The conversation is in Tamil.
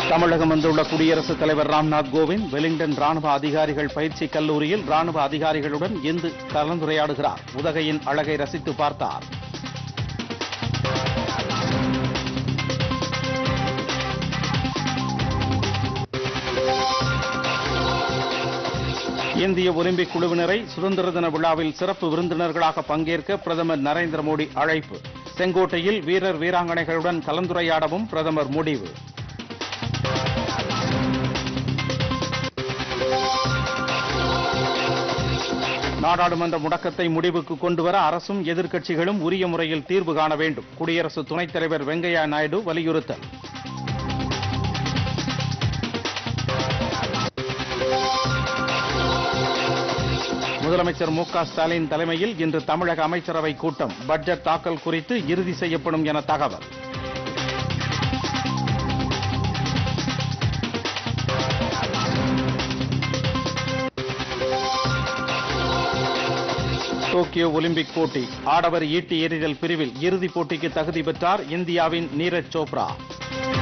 தமிழகம் வந்துள்ள குடியரசுத் தலைவர் ராம்நாத் கோவிந்த் வெலிங்டன் ராணுவ அதிகாரிகள் பயிற்சி கல்லூரியில் ராணுவ அதிகாரிகளுடன் இன்று கலந்துரையாடுகிறார் உதகையின் அழகை ரசித்து பார்த்தார் இந்திய ஒலிம்பிக் குழுவினரை சுதந்திர தின விழாவில் சிறப்பு விருந்தினர்களாக பங்கேற்க பிரதமர் நரேந்திர மோடி அழைப்பு செங்கோட்டையில் வீரர் வீராங்கனைகளுடன் கலந்துரையாடவும் பிரதமர் முடிவு நாடாளுமன்ற முடக்கத்தை முடிவுக்கு கொண்டுவர அரசும் எதிர்க்கட்சிகளும் உரிய முறையில் தீர்வு காண வேண்டும் குடியரசு துணைத் தலைவர் வெங்கையா நாயுடு வலியுறுத்தல் முதலமைச்சர் மு க ஸ்டாலின் தலைமையில் இன்று தமிழக அமைச்சரவை கூட்டம் பட்ஜெட் தாக்கல் குறித்து இறுதி செய்யப்படும் என தகவல் டோக்கியோ ஒலிம்பிக் போட்டி ஆடவர் ஈட்டி எறிதல் பிரிவில் இறுதிப் போட்டிக்கு தகுதி பெற்றார் இந்தியாவின் நீரஜ் சோப்ரா